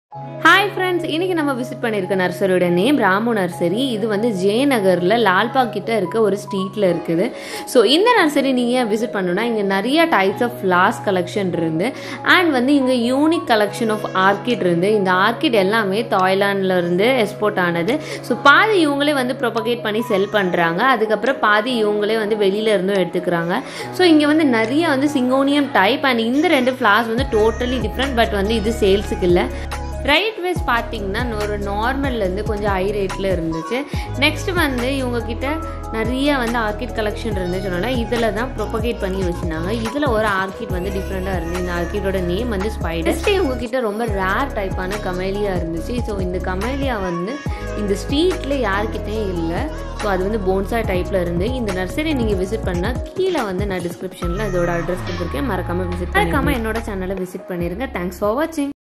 hi friends இன்னைக்கு நம்ம visit பண்ணியிருக்க நர்சரியோட நேம் ராமு நர்சரி இது வந்து ஜெயநகரில் லால்பாக் கிட்ட இருக்க ஒரு ஸ்ட்ரீட்டில் இருக்குது ஸோ இந்த நர்சரி நீங்கள் விசிட் பண்ணணும்னா இங்கே நிறைய டைப்ஸ் ஆஃப் ஃப்ளார்ஸ் கலெக்ஷன் இருந்து அண்ட் வந்து இங்கே யூனிக் கலெக்ஷன் ஆஃப் ஆர்கிட் இருந்து இந்த ஆர்கிட் எல்லாமே தாய்லாந்துல இருந்து எக்ஸ்போர்ட் ஆனது ஸோ பாதி இவங்களே வந்து ப்ரொபகேட் பண்ணி செல் பண்ணுறாங்க அதுக்கப்புறம் பாதி இவங்களே வந்து வெளியில இருந்தும் எடுத்துக்கிறாங்க ஸோ இங்கே வந்து நிறைய வந்து சிங்கோனியம் டைப் அண்ட் இந்த ரெண்டு ஃப்ளார்ஸ் வந்து டோட்டலி டிஃப்ரெண்ட் பட் வந்து இது சேல்ஸுக்கு இல்லை ரைட் வைஸ் பார்த்தீங்கன்னா ஒரு நார்மல்லேருந்து கொஞ்சம் ஹை ரேட்டில் இருந்துச்சு நெக்ஸ்ட் வந்து இவங்க கிட்ட நிறைய வந்து ஆர்கிட் கலெக்ஷன் இருந்துச்சுனால இதில் தான் ப்ரொபகேட் பண்ணி வச்சுருந்தாங்க இதில் ஒரு ஆர்கிட் வந்து டிஃப்ரெண்ட்டாக இருந்துச்சு இந்த ஆர்கிட்டோட நேம் வந்து ஸ்பைடர் நெக்ஸ்ட் இவங்க கிட்ட ரொம்ப ரேர் டைப்பான கமேலியா இருந்துச்சு ஸோ இந்த கமேலியா வந்து இந்த ஸ்ட்ரீட்டில் யார்கிட்டயும் இல்லை ஸோ அது வந்து போன்சா டைப்பில் இருந்து இந்த நர்சரி நீங்கள் விசிட் பண்ணால் கீழே வந்து நான் டிஸ்கிரிப்ஷனில் இதோட அட்ரஸ் கொடுத்துருக்கேன் மறக்காமல் விசிட் மறக்காமல் என்னோட சேனலை விசிட் பண்ணிருங்க தேங்க்ஸ் ஃபார் வாட்சிங்